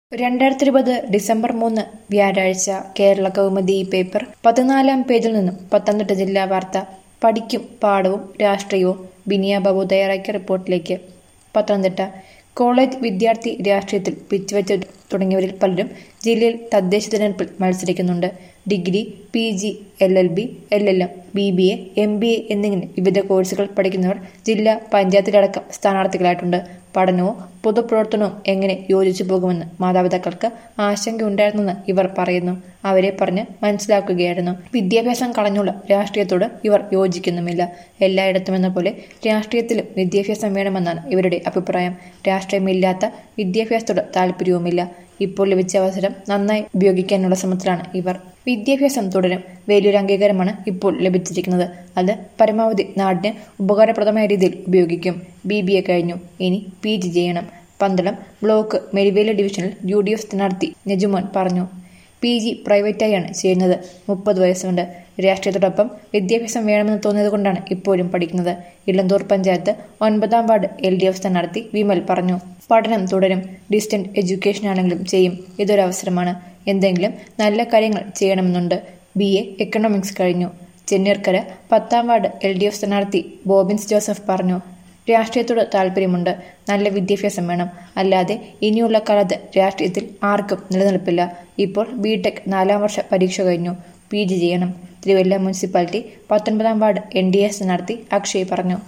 രണ്ടായിരത്തി ഇരുപത് ഡിസംബർ മൂന്ന് വ്യാഴാഴ്ച കേരള കൗമുദി പേപ്പർ പതിനാലാം പേജിൽ നിന്നും പത്തനംതിട്ട ജില്ലാ വാർത്ത പഠിക്കും പാഠവും രാഷ്ട്രീയവും ബിനിയ ബാബു തയ്യാറാക്കിയ റിപ്പോർട്ടിലേക്ക് പത്തനംതിട്ട കോളേജ് വിദ്യാർത്ഥി രാഷ്ട്രീയത്തിൽ പിച്ചുവെച്ച് തുടങ്ങിയവരിൽ പലരും ജില്ലയിൽ തദ്ദേശ തിരഞ്ഞെടുപ്പിൽ മത്സരിക്കുന്നുണ്ട് degree P G L L B L L M B B A M B A എന്നിങ്ങനെ വിവിധ കോഴ്സുകൾ പഠിക്കുന്നവർ ജില്ലാ പഞ്ചായത്തിലടക്കം സ്ഥാനാർത്ഥികളായിട്ടുണ്ട് പഠനവും പൊതുപ്രവർത്തനവും എങ്ങനെ യോജിച്ചു പോകുമെന്ന് മാതാപിതാക്കൾക്ക് ആശങ്കയുണ്ടായിരുന്നെന്ന് ഇവർ പറയുന്നു അവരെ പറഞ്ഞ് മനസ്സിലാക്കുകയായിരുന്നു വിദ്യാഭ്യാസം കളഞ്ഞുള്ള രാഷ്ട്രീയത്തോട് ഇവർ യോജിക്കുന്നുമില്ല എല്ലായിടത്തും എന്ന പോലെ രാഷ്ട്രീയത്തിലും വിദ്യാഭ്യാസം വേണമെന്നാണ് ഇവരുടെ അഭിപ്രായം രാഷ്ട്രീയമില്ലാത്ത വിദ്യാഭ്യാസത്തോട് താല്പര്യവുമില്ല ഇപ്പോൾ ലഭിച്ച അവസരം നന്നായി ഉപയോഗിക്കാനുള്ള ശ്രമത്തിലാണ് ഇവർ വിദ്യാഭ്യാസം തുടരും വലിയൊരു അംഗീകാരമാണ് ഇപ്പോൾ ലഭിച്ചിരിക്കുന്നത് അത് പരമാവധി നാടിന് ഉപകാരപ്രദമായ രീതിയിൽ ഉപയോഗിക്കും ബി ബി എ കഴിഞ്ഞു ഇനി പി ജി ചെയ്യണം പന്തളം ബ്ലോക്ക് മെരിവേല ഡിവിഷനിൽ യു ഡി എഫ് സ്ഥാനാർത്ഥി നജുമോൻ പറഞ്ഞു പി ജി പ്രൈവറ്റായാണ് ചെയ്യുന്നത് മുപ്പത് വയസ്സുണ്ട് രാഷ്ട്രീയത്തോടൊപ്പം വിദ്യാഭ്യാസം വേണമെന്ന് തോന്നിയത് കൊണ്ടാണ് ഇപ്പോഴും പഠിക്കുന്നത് ഇളന്തൂർ പഞ്ചായത്ത് ഒൻപതാം വാർഡ് എൽ ഡി എഫ് സ്ഥാനാർത്ഥി വിമൽ പറഞ്ഞു പഠനം തുടരും ഡിസ്റ്റന്റ് എഡ്യൂക്കേഷൻ ആണെങ്കിലും ചെയ്യും ഇതൊരവസരമാണ് എന്തെങ്കിലും നല്ല കാര്യങ്ങൾ ചെയ്യണമെന്നുണ്ട് ബി എ എക്കണോമിക്സ് കഴിഞ്ഞു ചെന്നീർക്കര പത്താം വാർഡ് എൽ ഡി എഫ് സ്ഥാനാർത്ഥി ബോബിൻസ് ജോസഫ് പറഞ്ഞു രാഷ്ട്രീയത്തോട് താല്പര്യമുണ്ട് നല്ല വിദ്യാഭ്യാസം വേണം അല്ലാതെ ഇനിയുള്ള കാലത്ത് രാഷ്ട്രീയത്തിൽ ആർക്കും നിലനിൽപ്പില്ല ഇപ്പോൾ ബി ടെക് നാലാം വർഷ പരീക്ഷ കഴിഞ്ഞു പി ജി ചെയ്യണം തിരുവല്ല മുനിസിപ്പാലിറ്റി പത്തൊൻപതാം വാർഡ് എൻ ഡി എ സ്ഥാനാർത്ഥി അക്ഷയ് പറഞ്ഞു